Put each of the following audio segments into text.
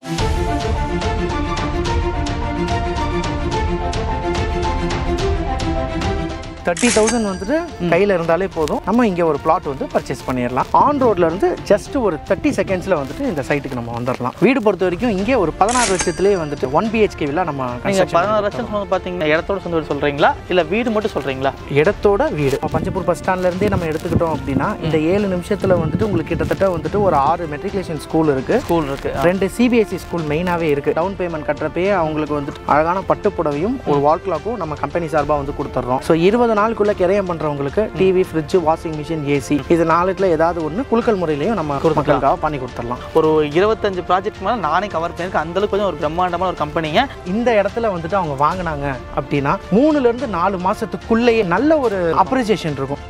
Thirty thousand வந்துட்டு கையில் இருந்தாலே போதும் நம்ம இங்கே ஒரு பிளாட் வந்து பர்ச்சேஸ் பண்ணிடலாம் ஆன் ரோட்ல இருந்து ஜஸ்ட் ஒரு தேர்ட்டி செகண்ட்ஸில் வந்துட்டு இந்த சைட்டுக்கு நம்ம வந்துடலாம் வீடு பொறுத்த வரைக்கும் இங்கே ஒரு பதினாறு லட்சத்துலேயே வந்துட்டு ஒன் பிஹெச்கே வில்லா நம்ம நீங்க construction பதினாறு லட்சம் சொன்னது பார்த்தீங்கன்னா இடத்தோட சொந்த வீடு சொல்றீங்களா இல்ல வீடு மட்டும் சொல்றீங்களா இடத்தோட வீடு இப்போ பஞ்சப்பூர் பஸ் ஸ்டாண்ட்ல இருந்தே நம்ம எடுத்துக்கிட்டோம் அப்படின்னா இந்த ஏழு நிமிஷத்துல வந்துட்டு உங்களுக்கு கிட்டத்தட்ட வந்துட்டு ஒரு ஆறு மெட்ரிகுலேஷன் ஸ்கூல் இருக்கு ஸ்கூல் இருக்கு ரெண்டு சிபிஎஸ்சி ஸ்கூல் மெயினாகவே இருக்கு டவுன் பேமெண்ட் கட்டுறப்பயே அவங்களுக்கு வந்துட்டு அழகான பட்டு புடவையும் ஒரு வால் கிளாக்கும் நம்ம கம்பெனி சார்பாக வந்து கொடுத்துட்றோம் ஸோ இருபது நாளுக்குள்ள கிரயம் பண்றவங்களுக்கு TV fridge washing machine AC இது நாலுல ஏதாவது ஒன்று குலுக்கல் முறையிலையும் நம்ம மக்களுக்காக பண்ணி கொடுத்துடலாம் ஒரு இருபத்தஞ்சு ப்ராஜெக்ட் மேலே நானே கவர் பண்ணியிருக்கேன் அந்த அளவுக்கு கொஞ்சம் ஒரு பிரம்மாண்டமான ஒரு கம்பெனிங்க இந்த இடத்துல வந்துட்டு அவங்க வாங்கினாங்க அப்படின்னா மூணுல இருந்து நாலு மாசத்துக்குள்ளேயே நல்ல ஒரு அப்ரிசியேஷன் இருக்கும்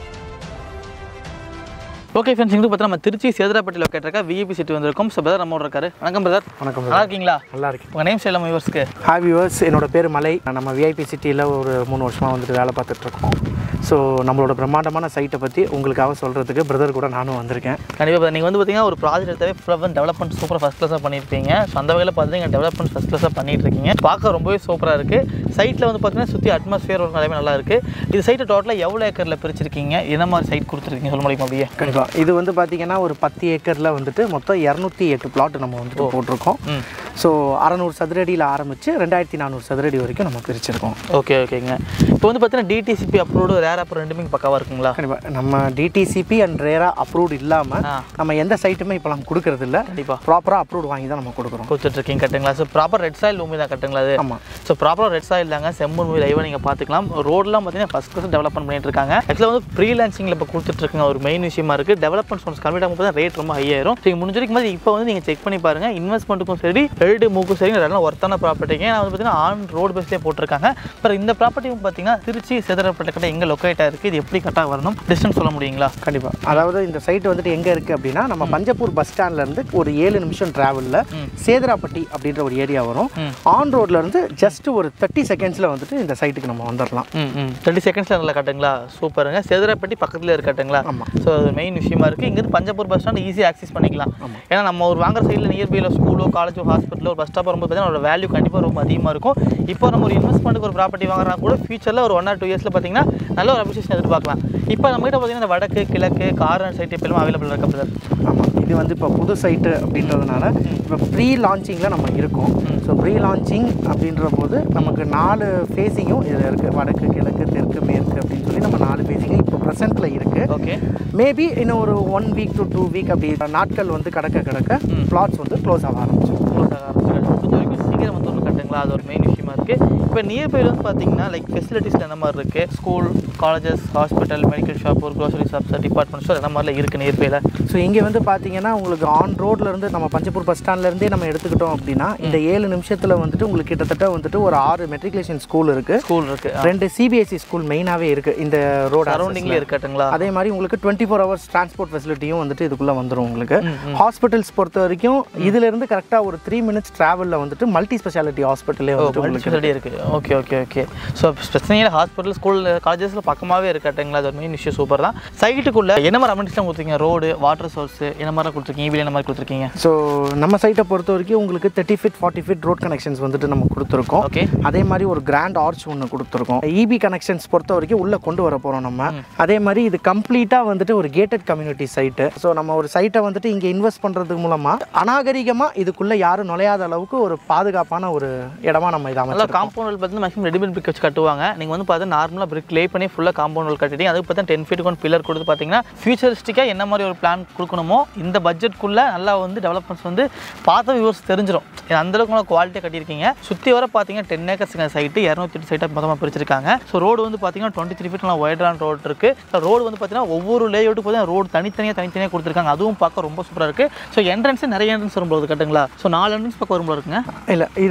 ஓகே ஃப்ரெண்ட்ஸ் இங்கே பார்த்தா நம்ம திருச்சி சேதராப்பட்டி லொக்கேட் இருக்க விஐபி சிட்டி வந்திருக்கோம் ஸோ பிரதர் நம்ம இருக்காரு வணக்கம் பிரதர் வணக்கம் நல்லா இருக்கீங்களா நல்லா இருக்கு உங்கள் நேம் ஸ்டைலம் வியூவர்ஸ்க்கு ஹாய் வியூவர்ஸ் என்னோட பேர் மலை நம்ம விஐபி சிட்டியில் ஒரு மூணு வருஷமாக வந்துட்டு வேலை பார்த்துட்டு இருக்கோம் ஸோ நம்மளோட பிரம்மாண்டமான சைட்டை பற்றி உங்களுக்காக சொல்கிறதுக்கு பிரதர் கூட நானும் வந்திருக்கேன் கண்டிப்பாக நீங்கள் வந்து பார்த்தீங்கன்னா ஒரு ப்ராஜெக்ட் எடுத்தாவே ஃபுல்லாக வந்து டெவலப்மெண்ட் சூப்பர் ஃபஸ்ட் கிளாஸாக பண்ணியிருப்பீங்க ஸோ அந்த வகையில் பார்த்தீங்கன்னா டெவலப்மெண்ட் ஃபஸ்ட் கிளாஸாக பண்ணிட்டு இருக்கீங்க பார்க்க ரொம்பவே சூப்பராக இருக்குது சைட்டில் வந்து பார்த்தீங்கன்னா சுற்றி அட்மாஸ்ஃபியர் ஒரு எல்லாமே நல்லா இருக்குது இது சைட்டு டோட்டலாக எவ்வளோ ஏக்கரில் பிரிச்சிருக்கீங்க என்ன மாதிரி சைட் கொடுத்துருக்கீங்க சொல்ல முடியுமா அப்படியே கண்டிப்பாக இது வந்து பார்த்தீங்கன்னா ஒரு பத்து ஏக்கரில் வந்துட்டு மொத்தம் இரநூத்தி எட்டு பிளாட் நம்ம வந்துட்டு போட்டிருக்கோம் ம் ஸோ அறநூறு சதுரடியில் ஆரம்பித்து ரெண்டாயிரத்தி நானூறு சதுரடி வரைக்கும் நம்ம பிரிச்சிருக்கோம் ஓகே ஓகேங்க இப்போ வந்து பார்த்தீங்கன்னா டிடிசிபி அப்ரூவ்டு ரேர் அப்ரூவ் ரெண்டுமே பக்காவாக இருக்குங்களா கண்டிப்பாக நம்ம டிடிசிபி அண்ட் ரேரா அப்ரூவ்டு இல்லாமல் ஆ நம்ம எந்த சைட்டுமே இப்போலாம் கொடுக்கறது இல்ல கண்டிப்பாக ப்ராப்பராக அப்ரூவ்டு வாங்கி தான் நம்ம கொடுக்குறோம் கொடுத்துட்ருக்கீங்க கட்டுங்களா ஸோ ப்ராப்பர் ரெட் சாயில் பூமி தான் கட்டுங்களா அது ஆமாம் ஸோ ப்ராப்பராக ரெட் சாயில் தாங்க செம்மூர் மூவி லைவாக நீங்கள் பார்த்துக்கலாம் ரோடெலாம் பார்த்தீங்கன்னா ஃபஸ்ட் கிளாஸ் டெவலப்மெண்ட் பண்ணிட்டு இருக்காங்க ஆக்சுவலாக வந்து ஃப்ரீலான்சிங்கில் இப்போ கொடுத்துட்ருக்காங்க ஒரு மெயின் விஷயமா இருக்குது டெவலப்மெண்ட் ஒன்ஸ் கம்ப்ளீட் ஆகும் போது ரேட் ரொம்ப ஹையாயிரும் நீங்கள் முடிஞ்சிருக்கும் போது இப்போ வந்து நீங்கள் செக் பண்ணி பாருங்கள் இன்வெஸ்ட்மெண்ட்டுக்கும் சரி ரெல்டு மூக்கும் சரி ரெண்டும் ஒர்த்தான ப்ராப்பர்ட்டிங்க நான் வந்து பார்த்தீங்கன்னா ஆன் ரோடு பேஸ்லேயே போட்டிருக்காங்க அப்புறம் இந்த ப்ராப்பர்ட்டி பார்த்தீங்கன்னா திருச்சி சேதரப்பட்ட கடை எங்கே லொக்கேட் ஆயிருக்கு இது எப்படி கரெக்டாக வரணும் டிஸ்டன்ஸ் சொல்ல முடியுங்களா கண்டிப்பாக அதாவது இந்த சைட் வந்துட்டு எங்கே இருக்குது அப்படின்னா நம்ம பஞ்சப்பூர் பஸ் ஸ்டாண்ட்லேருந்து ஒரு ஏழு நிமிஷம் டிராவலில் சேதராப்பட்டி அப்படின்ற ஒரு ஏரியா வரும் ம். ஆன் ரோட்ல இருந்து ஜஸ்ட் ஒரு தேர்ட்டி செகண்ட்ஸில் வந்துட்டு இந்த சைட்டுக்கு நம்ம வந்துடலாம் ம் ம் தேர்ட்டி செகண்ட்ஸில் நல்லா கட்டுங்களா சூப்பருங்க சேதரப்பட்டி பக்கத்தில் இருக்கட்டுங்களா ஆமாம் ஸோ அது மெயின் விஷயமா இருக்குது இங்கேருந்து பஞ்சப்பூர் பஸ் ஸ்டாண்ட் ஈஸியாக ஆக்சஸ் பண்ணிக்கலாம் ஆமாம். ஏன்னா நம்ம ஒரு வாங்குற சைடில் நியர்பையில் ஸ்கூலோ காலேஜோ ஹாஸ்பிட்டலோ ஒரு பஸ் ஸ்டாப் வரும்போது பார்த்தீங்கன்னா அதோட வேல்யூ கண்டிப்பாக ரொம்ப அதிகமாக இருக்கும் இப்போ நம்ம ஒரு இன்வெஸ்ட்மெண்ட்டுக்கு ஒரு ப்ராப்பர்ட்டி வாங்குறா கூட ஃபியூச்சரில் ஒரு ஒன் ஆர் டூ இயர்ஸில் பார்த்தீங்கன்னா நல்ல ஒரு அப்ரிசியேஷன் எதிர்பார்க்கலாம் இப்போ நம்மகிட்ட பார்த்தீங்கன்னா இந்த வடக்கு கிழக்கு கார்னர் சைட் இப்போ எல்லாம் அவைலபிள் இருக்கு பிரதர் ஆமாம் இது வந்து இப்போ புது சைட்டு அப்படின்றதுனால இப்போ ப்ரீ லான்ச்சிங்கில் நம்ம இருக்கோம் ஸோ ப்ரீ லான்ச்சிங் அப்படின்ற போது நமக்கு நாலு ஃபேஸிங்கும் இதில் இருக்குது வடக்கு கிழக்கு தெற்கு மேற்கு அப்படின்னு சொல்லி நம்ம நாலு ஃபேஸிங்கும் இப்போ ப்ரெசென்ட்டில் இருக்குது ஓகே மேபி இன்னும் ஒரு one week to two week அப்படி நாட்கள் வந்து கடக்க கடக்க ம். பிளாட்ஸ் வந்து க்ளோஸ் ஆக ஆரம்பிச்சிடும் க்ளோஸ் ஆக ஆரம்பிச்சிடும் முடிஞ்ச வரைக்கும் சீக்கிரம் வந்து ஒன்று கட்டுங்களா அது ஒரு மெயின் விஷயமா இருக்குது இப்போ நியர்பைல வந்து பார்த்தீங்கன்னா லைக் ஃபெசிலிட்டிஸ் என்ன மாதிரி இருக்குது school colleges hospital medical shop ஒரு க்ரோசரி ஷாப்ஸ் டிபார்ட்மெண்ட் ஸ்டோர் என்ன மாதிரிலாம் இருக்குது நியர்பைல ஸோ இங்கே வந்து பார்த்தீங்கன்னா உங்களுக்கு ஆன் ரோட்ல இருந்து நம்ம பஞ்சப்பூர் பஸ் ஸ்டாண்ட்லேருந்தே நம்ம எடுத்துக்கிட்டோம் அப்படின்னா இந்த ஏழு நிமிஷத்தில் வந்துட்டு உங்களுக்கு கிட்டத்தட்ட வந்துட்டு ஒரு ஆறு மெட்ரிகுலேஷன் ஸ்கூல் இருக்குது ஸ்கூல் இருக்குது ரெண்டு சிபிஎஸ்சி ஸ்கூல் மெயினாகவே இருக்குது இந்த ரோடு சரௌண்டிங்லேயே இருக்கட்டுங்களா அதே மாதிரி உங்களுக்கு டுவெண்ட்டி ஃபோர் ஹவர்ஸ் டிரான்ஸ்போர்ட் ஃபெசிலிட்டியும் வந்துட்டு இதுக்குள்ளே வந்துடும் உங்களுக்கு ம், ம். ஹாஸ்பிட்டல்ஸ் பொறுத்த வரைக்கும் இதிலிருந்து கரெக்டாக ஒரு த்ரீ மினிட்ஸ் ட்ராவலில் வந்துட்டு மல்டி ஸ்பெஷாலிட்டி ஹாஸ்பிட்டலே வந்துட்டு உங்களுக்கு மல்டி இருக்குது ஓகே ஓகே ஓகே ஸோ பிரச்சனையில் ஹாஸ்பிட்டல் ஸ்கூல் காலேஜஸில் பக்கமாகவே இருக்கட்டுங்களா அது ஒரு மெயின் இஷ்யூ சூப்பர் தான் சைட்டுக்குள்ளே என்ன மாதிரி அமெனிட்டிஸ்லாம் கொடுத்துருக்கீங்க ரோடு வாட்டர் சோர்ஸ் என்ன மாதிரி கொடுத்துருக்கீங்க இவி என்ன மாதிரி கொடுத்துருக்கீங்க ஸோ நம்ம சைட்டை பொறுத்த வரைக்கும் உங்களுக்கு thirty feet forty feet road connections வந்துட்டு நம்ம கொடுத்துருக்கோம் ஓகே அதே மாதிரி ஒரு கிராண்ட் ஆர்ச் ஒன்று கொடுத்துருக்கோம் இபி கனெக்ஷன்ஸ் பொறுத்த வரைக்கும் உள்ளே கொண்டு வர போகிறோம் நம்ம அதே மாதிரி இது கம்ப்ளீட்டாக வந்துட்டு ஒரு கேட்டட் கம்யூனிட்டி சைட்டு ஸோ நம்ம ஒரு சைட்டை வந்துட்டு இங்கே இன்வெஸ்ட் பண்ணுறது மூலமாக அநாகரிகமாக இதுக்குள்ளே யாரும் நுழையாத அளவுக்கு ஒரு பாதுகாப்பான ஒரு இடமா நம்ம இதை நல்லா அமைச்சிருக்கோம் காம்பவுண்ட் பார்த்தீங்கன்னா மேக்ஸிமம் ரெடிமேட் பிரிக் வச்சு கட்டுவாங்க நீங்கள் வந்து பார்த்தா நார்மலாக பிரிக் லே பண்ணி ஃபுல்லாக காம்பவுண்ட் வால் கட்டிட்டு அதுக்கு பார்த்தா டென் ஃபீட் கொண்டு பில்லர் கொடுத்து பார்த்தீங்கன்னா ஃபியூச்சரிஸ்டிக்காக என்ன மாதிரி ஒரு பிளான் கொடுக்கணுமோ இந்த பட்ஜெட்குள்ளே நல்லா வந்து டெவலப்மெண்ட்ஸ் வந்து பார்த்த வியூவர்ஸ் தெரிஞ்சிடும் ஏன்னா அந்தளவுக்கு நல்லா குவாலிட்டியாக கட்டியிருக்கீங்க சுற்றி வர பார்த்தீங்கன்னா டென் ஏக்கர்ஸ் சைட்டு இரநூத்தி எட்டு சைட்டாக மொத்தமாக பிரிச்சிருக்காங்க ஸோ ரோடு வந்து பார்த்தீங்கன்னா டுவெண்ட்டி த்ரீ ஃபீட் நல்லா ஒய்டான ரோடு இருக்குது ரோடு வந்து பார்த்தீங்கன்னா ஒவ்வொரு லேஅவுட்டு பார்த்தீங்கன்னா ரோடு தனித்தனியாக தனித்தனியாக கொடுத்துருக்காங்க அதுவும் பார்க்க ரொம்ப சூப்பராக இருக்குது ஸோ என்ட்ரன்ஸ் நிறைய என்ட்ரன்ஸ் வரும்போது கட்டுங்களா ஸோ நாலு என்ட்ரன்ஸ் பக்கம் வரும்போது இருக்குங்க இல்லை இது ஆக்சுவலாக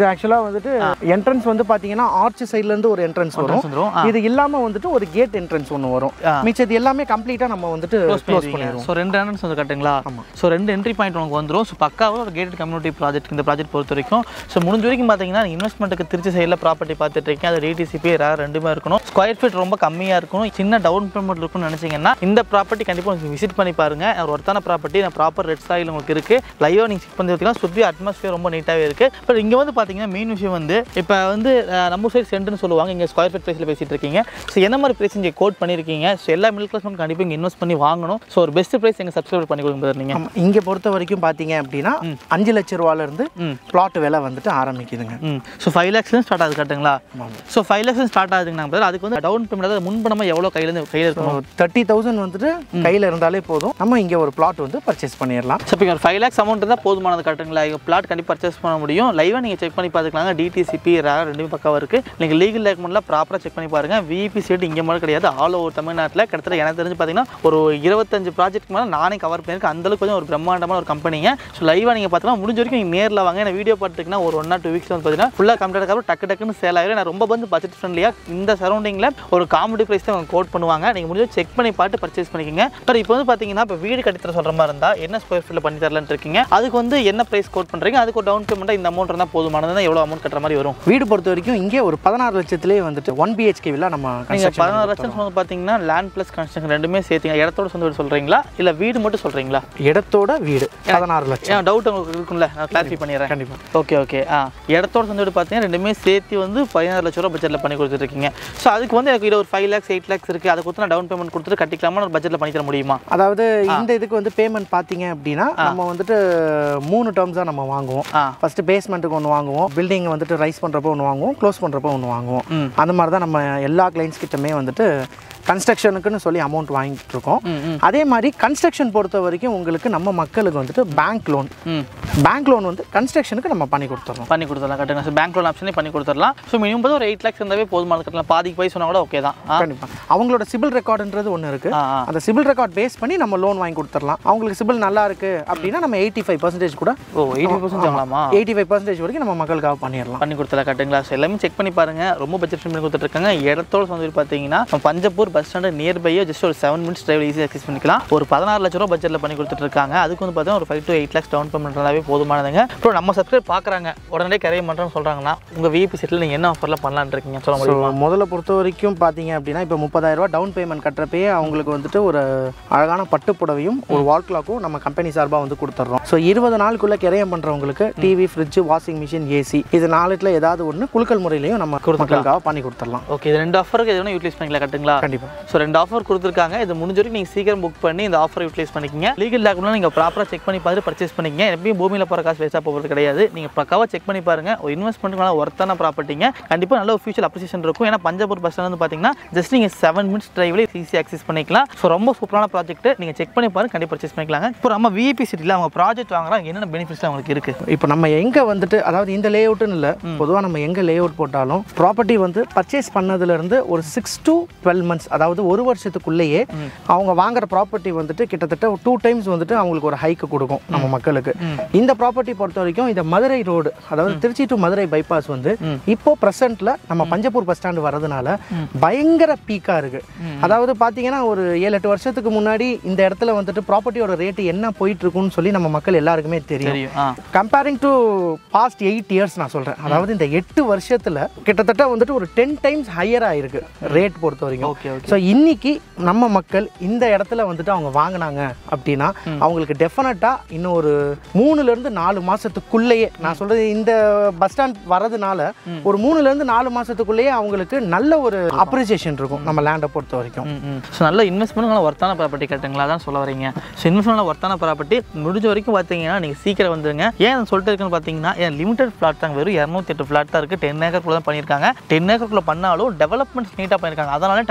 வந்துட்டு என்ட்ரன்ஸ் வந்து பாத்தீங்கன்னா ஆர்ச் சைடுல இருந்து ஒரு என்ட்ரன்ஸ் வரும் வந்துரும் ஆ இது இல்லாம வந்துட்டு ஒரு கேட் என்ட்ரன்ஸ் ஒன்று வரும் ஆ. மிச்சது எல்லாமே கம்ப்ளீட்டா நம்ம வந்துட்டு க்ளோஸ் பண்ணிடுவோம் ஸோ ரெண்டு என்ட்ரன்ஸ் வந்து கட்டுங்களா ஸோ ரெண்டு என்ட்ரி பாயிண்ட் உனக்கு வந்துடும் ஸோ பக்காவாக ஒரு கேட்டட் கம்யூனிட்டி ப்ராஜெக்ட் இந்த ப்ராஜெக்ட் பொறுத்த வரைக்கும் ஸோ முடிஞ்ச வரைக்கும் பார்த்தீங்கன்னா இன்வெஸ்ட்மெண்ட்டுக்கு திருச்சி சைடில் ப்ராப்பர்ட்டி பார்த்துட்டு இருக்கேன் அது டிடிசிபி ரேர் ரெண்டுமே இருக்கணும் ஸ்கொயர் ஃபீட் ரொம்ப கம்மியாக இருக்கணும் சின்ன டவுன் பேமெண்ட் இருக்கும்னு நினச்சிங்கன்னா இந்த ப்ராப்பர்ட்டி கண்டிப்பாக உங்களுக்கு விசிட் பண்ணி பாருங்க ஒரு ஒருத்தான ப்ராப்பர்ட்டி நான் ப்ராப்பர் ரெட் சாயில் உங்களுக்கு இருக்குது லைவாக நீங்கள் செக் பண்ணி பார்த்தீங்கன்னா சுற்றி அட்மாஸ்பியர் ரொம்ப நீட்டாகவே இருக்குது பட் இங்கே வந்து பார்த்தீங்கன்னா மெயின் விஷயம் வந்து இப்போ வந்து அஹ், நம்ம சைடு சென்ட்னு சொல்லுவாங்க இங்கே ஸ்கொயர் ஃபீட் ப்ரைஸில் பேசிட்டு இருக்கீங்க ஸோ என்ன மாதிரி ப்ரைஸ் இங்கே கோட் பண்ணியிருக்கீங்க ஸோ எல்லா மிடில் கிளாஸ் கண்டிப்பாக இங்கே இன்வெஸ்ட் பண்ணி வாங்கணும் ஸோ ஒரு பெஸ்ட் ப்ரைஸ் எங்கள் சப்ஸ்கிரைப் பண்ணி கொடுங்க brother நீங்க ஆமா. இங்க பொறுத்த வரைக்கும் பாத்தீங்க அப்படின்னா அஞ்சு லட்ச ரூபால இருந்து ம். பிளாட் விலை வந்துட்டு ஆரம்பிக்குதுங்க ம் ஸோ ஃபைவ் லேக்ஸ்லேருந்து ஸ்டார்ட் ஆகுது கட்டுங்களா ஸோ ஃபைவ் லேக்ஸ் ஸ்டார்ட் ஆகுதுங்க brother அதுக்கு வந்து டவுன் பேமெண்ட் அதாவது முன்பணமாக எவ்வளோ கையிலேருந்து கையில் இருக்கணும் தேர்ட்டி தௌசண்ட் வந்துட்டு கையில இருந்தாலே போதும் நம்ம இங்க ஒரு பிளாட் வந்து பர்ச்சேஸ் பண்ணிடலாம் ஸோ இப்போ ஒரு ஃபைவ் லேக்ஸ் அமௌண்ட் இருந்தால் போதுமானது கட்டுங்களா இங்கே பிளாட் கண்டிப்பாக பர்ச்சேஸ் பண்ண முடியும் லைவாக நீங்கள் செக் பண்ணி பார்த்துக்கலாங்க டிடிசிபி ரேர் ரெண்டுமே பக்காவாக இருக்குது நீங்கள் லீகல் டாக்குமெண்ட்லாம் ப்ராப்பராக செக் பண்ணி பாருங்கள் விபி சீட் இங்கே மட்டும் கிடையாது ஆல் ஓவர் தமிழ்நாட்டில் கிட்டத்தட்ட எனக்கு தெரிஞ்சு பார்த்தீங்கன்னா ஒரு இருபத்தஞ்சு ப்ராஜெக்ட் மேலே நானே கவர் பண்ணியிருக்கேன் அந்தளவுக்கு கொஞ்சம் ஒரு பிரம்மாண்டமான ஒரு கம்பெனிங்க ஸோ லைவாக நீங்கள் பார்த்தீங்கன்னா முடிஞ்ச வரைக்கும் நீங்கள் நேரில் வாங்க நான் வீடியோ பார்த்துக்கிங்கன்னா ஒரு ஒன் ஆர் டூ வீக்ஸ் வந்து பார்த்தீங்கன்னா ஃபுல்லாக கம்ப்ளீட் அப்புறம் டக்கு டக்குன்னு சேல் ஆகிடும் நான் ரொம்ப வந்து பட்ஜெட் ஃப்ரெண்ட்லியாக இந்த சரௌண்டிங்கில் ஒரு காமெடி ப்ரைஸ் தான் அவங்க கோட் பண்ணுவாங்க நீங்கள் முடிஞ்சு செக் பண்ணி பார்த்து பர்ச்சேஸ் பண்ணிக்கோங்க பட் இப்போ வந்து பார்த்தீங்கன்னா இப்போ வீடு கட்டித்தர சொல்கிற மாதிரி இருந்தால் என்ன ஸ்கொயர் ஃபீட்டில் பண்ணி தரலான்னு இருக்கீங்க அதுக்கு வந்து என்ன ப்ரைஸ் கோட் பண்ணுறீங்க அதுக்கு ஒரு டவுன் பேமெண்ட்டாக இந்த அமௌண்ட் இருந்தால் போதுமானது எவ்வளோ அமௌண்ட் கட்டுற மாதிரி வரும் வீடு பொறுத்த வரைக்கும் இங்கே ஒரு பதினாறு லட்சத்திலே வந்துட்டு ஒன் பிஹெச்கே வில்லா நம்ம நீங்கள் construction பதினாறு பண்ணி லட்சம் வந்து பார்த்தீங்கன்னா லேண்ட் ப்ளஸ் கன்ஸ்ட்ரக்ஷன் ரெண்டுமே சேர்த்தீங்க இடத்தோட சொந்த வீடு சொல்கிறீங்களா இல்லை வீடு மட்டும் சொல்கிறீங்களா கொடுத்துறோம். இடத்தோட வீடு பதினாறு லட்சம் ஏன் டவுட் உங்களுக்கு இருக்கும்ல நான் கிளாரிஃபை பண்ணிடுறேன் கண்டிப்பா ஓகே ஓகே ஆ இடத்தோட சொந்த வீடு பார்த்தீங்கன்னா ரெண்டுமே சேர்த்து வந்து பதினாறு லட்ச ரூபா பட்ஜெட்டில் பண்ணி கொடுத்துருக்கீங்க ஸோ அதுக்கு வந்து எனக்கு இது ஒரு ஃபைவ் லேக்ஸ் எயிட் லேக்ஸ் இருக்குது அதை கொடுத்து நான் டவுன் பேமெண்ட் கொடுத்துட்டு கட்டிக்கலாமா ஒரு பட்ஜெட்டில் பண்ணி தர முடியுமா அதாவது இந்த இதுக்கு வந்து பேமெண்ட் பார்த்தீங்க அப்படின்னா நம்ம வந்துட்டு மூணு டேர்ம்ஸ் தான் நம்ம வாங்குவோம் ஆ ஃபர்ஸ்ட் பேஸ்மெண்ட்டுக்கு ஒன்று வாங்குவோம் பில்டிங் வந்துட்டு ரைஸ் பண்ணுறப்போ ஒன்று வாங்குவோம் க்ளோஸ் பண்ணுறப்போ ஒன்று வாங்குவோம் ம். அந்த மாதிரி தான் நம்ம எல்லா கிளைண்ட்ஸ் கிட்டமே வந்துட்டு கன்ஸ்ட்ரக்ஷனுக்குன்னு சொல்லி அமௌண்ட் வாங்கிட்டு இருக்கோம் ம் ம் அதே மாதிரி கன்ஸ்ட்ரக்ஷன் பொறுத்த வரைக்கும் உங்களுக்கு நம்ம மக்களுக்கு வந்துட்டு பேங்க் லோன் ம் பேங்க் லோன் வந்து கன்ஸ்ட்ரக்ஷனுக்கு நம்ம பண்ணி கொடுத்துறோம் பண்ணி கொடுத்துடலாம் கட்டுங்க ஸோ பேங்க் லோன் ஆப்ஷனே பண்ணி கொடுத்துடலாம் ஸோ மினிமம் பார்த்து ஒரு எயிட் லேக்ஸ் இருந்தாவே போதுமான கட்டலாம் பாதிக்கு போய் சொன்னால் கூட ஓகே தான் ஆ கண்டிப்பாக அவங்களோட சிபில் ரெக்கார்டுன்றது ஒன்று இருக்கு ஆ ஆ அந்த சிபில் ரெக்கார்ட் பேஸ் பண்ணி நம்ம லோன் வாங்கி கொடுத்துடலாம் அவங்களுக்கு சிபில் நல்லா இருக்கு அப்படின்னா நம்ம எயிட்டி ஃபைவ் பர்சன்டேஜ் கூட ஓ எயிட்டி பர்சன்ட் ஆகலாமா எயிட்டி ஃபைவ் பர்சன்டேஜ் வரைக்கும் நம்ம மக்களுக்காக பண்ணிடலாம் பண்ணி கொடுத்தல கட்டுங்களா ஸோ எல்லாமே செக் பண்ணி பாருங்க ரொம்ப பட்ஜெட் பண்ணி கொடுத்துட்ருக்காங்க இடத்தோட வந்து பார்த்தீங்கன்னா நம்ம பஞ்சப்பூர் பஸ் ஸ்டாண்டு நியர்பையோ ஜஸ்ட் ஒரு செவன் மினிட்ஸ் டிரைவ் ஈஸியாக அக்சஸ் பண்ணிக்கலாம் ஒரு பதினாறு லட்ச ரூபா பட்ஜெட்டில் பண்ணி கொடுத்துட்ருக்காங்க அதுக்கு வந்து பார்த்தீங்கன்னா ஒரு five to eight lakhs down payment நல்லாவே போதுமானதுங்க அப்புறம் நம்ம சப்ஸ்கிரைப் பார்க்குறாங்க உடனே கரையை பண்ணுறோன்னு சொல்கிறாங்கன்னா உங்கள் விபி செட்டில் நீங்கள் என்ன ஆஃபர்லாம் பண்ணலான்னு இருக்கீங்க சொல்ல ஸோ முடியுமா முதல்ல பொறுத்த வரைக்கும் பார்த்தீங்க அப்படின்னா இப்போ முப்பதாயிரம் ரூபாய் டவுன் பேமெண்ட் கட்டுறப்பயே அவங்களுக்கு வந்துட்டு ஒரு அழகான பட்டு புடவையும் ஒரு வால் கிளாக்கும் நம்ம கம்பெனி சார்பாக வந்து கொடுத்துட்றோம் ஸோ இருபது நாளுக்குள்ள கிரையம் பண்ணுறவங்களுக்கு TV fridge washing machine AC இது நாலுல ஏதாவது ஒன்று குலுக்கல் முறையிலையும் நம்ம மக்களுக்காக பண்ணி கொடுத்துடலாம் ஓகே இது ரெண்டு ஆஃபருக்கு எது வேணும் யூட்டிலைஸ் பண்ணிக்கலாம் கட்டுங்களா கண்டிப்பாக ஸோ ரெண்டு ஆஃபர் கொடுத்துருக்காங்க இது முடிஞ்ச வரைக்கும் நீங்கள் சீக்கிரம் புக் பண்ணி இந்த ஆஃபர் யூட்டிலைஸ் பண்ணிக்கங்க லீகல் டாக்குமெண்ட் நீங்கள் ப்ராப்பராக செக் பண்ணி பார்த்து பர்ச்சேஸ் பண்ணிக்கங்க எப்பயும் பூமியில் போகிற காசு வேஸ்ட்டாக போகிறது கிடையாது நீங்கள் பக்காவாக செக் பண்ணி பாருங்க ஒரு இன்வெஸ்ட்மெண்ட்டுக்கு ஒர்த்தான ப்ராப்பர்ட்டிங்க கண்டிப்பாக நல்ல ஒரு ஃபியூச்சர் அப்ரிசியேஷன் இருக்கும் ஏன்னா பஞ்சாபூர் பஸ் ஸ்டாண்ட் வந்து பார்த்தீங்கன்னா ஜஸ்ட் நீங்கள் செவன் மினிட்ஸ் டிரைவ்ல ஈஸி ஆக்சஸ் பண்ணிக்கலாம் ஸோ ரொம்ப சூப்பரான ப்ராஜெக்ட் நீங்கள் செக் பண்ணி பாருங்க கண்டிப்பாக பர்ச்சேஸ் பண்ணிக்கலாங்க இப்போ நம்ம விஐபி சிட்டியில் அவங்க ப்ராஜெக்ட் வாங்குறாங்க என்னென்ன பெனிஃபிட்ஸ் அவங்களுக்கு இருக்குது இப்போ நம்ம எங்கே வந்துட்டு அதாவது இந்த லே அவுட்டுன்னு இல்லை பொதுவாக நம்ம எங்கே லே அவுட் போட்டாலும் ப்ராப்பர்ட்டி வந்து பர்ச்சேஸ் பண்ணதுலேருந்து ஒரு சிக்ஸ் to டுவெல் மந்த்ஸ் அதாவது ஒரு வருஷத்துக்குள்ளேயே அவங்க வாங்குற ப்ராப்பர்ட்டி வந்துட்டு கிட்டத்தட்ட டூ டைம்ஸ் வந்துட்டு அவங்களுக்கு ஒரு ஹைக்கு கொடுக்கும் நம்ம மக்களுக்கு இந்த ப்ராப்பர்ட்டி பொறுத்த வரைக்கும் இந்த மதுரை ரோடு அதாவது திருச்சி டு மதுரை பைபாஸ் வந்து இப்போ ப்ரெசென்ட்ல நம்ம பஞ்சப்பூர் பஸ் ஸ்டாண்டு வரதுனால பயங்கர பீக்காக இருக்கு அதாவது பார்த்தீங்கன்னா ஒரு ஏழு எட்டு வருஷத்துக்கு முன்னாடி இந்த இடத்துல வந்துட்டு ப்ராப்பர்ட்டியோட ரேட்டு என்ன போயிட்டு இருக்குன்னு சொல்லி நம்ம மக்கள் எல்லாருக்குமே தெரியும் தெரியும் ஆ comparing to past eight years நான் சொல்கிறேன் அதாவது இந்த எட்டு வருஷத்தில் கிட்டத்தட்ட வந்துட்டு ஒரு டென் டைம்ஸ் ஹையர் ஆயிருக்கு ரேட் பொறுத்த வரைக்கும் ஓகே ஓகே ஸோ இன்னைக்கு நம்ம மக்கள் இந்த இடத்துல வந்துட்டு அவங்க வாங்கினாங்க அப்படின்னா அவங்களுக்கு டெஃபினட்டாக இன்னும் ஒரு மூணுலேருந்து நாலு மாதத்துக்குள்ளேயே நான் சொல்கிறது இந்த பஸ் ஸ்டாண்ட் வரதுனால ஒரு மூணுலேருந்து நாலு மாதத்துக்குள்ளேயே அவங்களுக்கு நல்ல ஒரு அப்ரிசியேஷன் இருக்கும் நம்ம லேண்டை பொறுத்த வரைக்கும் ஸோ நல்ல இன்வெஸ்ட்மெண்ட் நல்ல ஒர்த்தான ப்ராப்பர்ட்டி கட்டுங்களா தான் சொல்ல வரீங்க ஸோ இன்வெஸ்ட்மெண்ட் ஒர்த்தான ப்ராப்பர்ட்டி முடிஞ்ச வரைக்கும் பார்த்தீங்கன்னா நீங்கள் சீக்கிரம் வந்துருங்க ஏன் அதை சொல்லிட்டு இருக்குன்னு பார்த்தீங்கன்னா ஏன் லிமிடெட் ஃப்ளாட் தான் வெறும் இரநூத்தி எட்டு ஃப்ளாட் தான் இருக்குது டென் ஏக்கருக்குள்ள தான் பண்ணியிருக்காங்க டென் ஏக்கருக்குள்ள பண்ணாலும் டெவலப்மெண்ட்ஸ் நீட்டாக பண்ணியிருக்காங்க அதனால டக்கு டக்கு டக்கு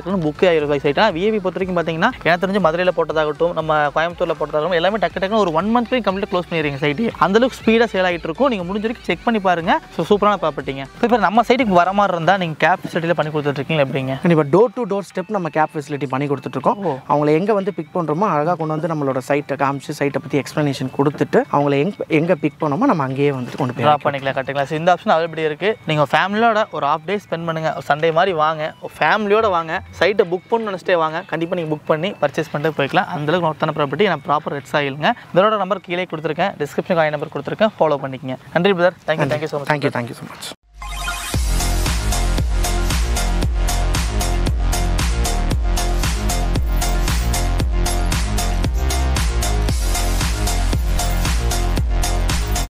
டக்குனு புக் ஆகிரும் சைட் ஆனால் விஏபி பொறுத்த வரைக்கும் பார்த்தீங்கன்னா எனக்கு தெரிஞ்சு மதுரையில் போட்டதாகட்டும் நம்ம கோயம்புத்தூரில் போட்டதாகட்டும் எல்லாமே டக்கு டக்குனு ஒரு ஒன் மந்த்லேயும் கம்ப்ளீட் க்ளோஸ் பண்ணிடுறீங்க சைட்டு அந்தளவுக்கு ஸ்பீடாக சேல் ஆகிட்டு இருக்கும் நீங்கள் முடிஞ்ச வரைக்கும் செக் பண்ணி பாருங்க ஸோ சூப்பரான ப்ராப்பர்ட்டிங்க இப்போ நம்ம சைட்டுக்கு வர மாதிரி இருந்தால் நீங்கள் கேப் ஃபெசிலிட்டியில் பண்ணி கொடுத்துட்ருக்கீங்க எப்படிங்க கண்டிப்பாக டோர் டு டோர் ஸ்டெப் நம்ம கேப் ஃபெசிலிட்டி பண்ணி கொடுத்துட்ருக்கோம் அவங்கள எங்கே வந்து பிக் பண்ணுறோமோ அழகாக கொண்டு வந்து நம்மளோட சைட்டை காமிச்சு சைட்டை பற்றி எக்ஸ்ப்ளனேஷன் கொடுத்துட்டு அவங்கள எங் எங்கே பிக் பண்ணோமோ நம்ம அங்கேயே வந்துட்டு கொண்டு போய் ட்ராப் பண்ணிக்கலாம் கட்டுக்கலாம் ஸோ இந்த ஆப்ஷன் அவைலபிள் இருக்குது நீங்கள் ஃபேமிலியோட ஒரு ஆஃப் டே ஸ்பெண்ட் பண்ணுங்கள் சண்டே மாதிரி வாங்க ஃபேமிலியோட வாங்க சைட்டை புக் பண்ணு நினச்சிட்டே வாங்க கண்டிப்பாக நீங்கள் புக் பண்ணி பர்ச்சேஸ் பண்ணிட்டு போய்க்கலாம் அந்தளவுக்கு ஒருத்தான ப்ராப்பர்ட்டி நான் ப்ராப்பர் ரெட் ஆயிலுங்க இதோட நம்பர் கீழே கொடுத்துருக்கேன் டிஸ்கிரிப்ஷன் காய் நம்பர் கொடுத்துருக்கேன் ஃபாலோ பண்ணிக்கங்க நன்றி brother thank you thank you so much thank you thank you so much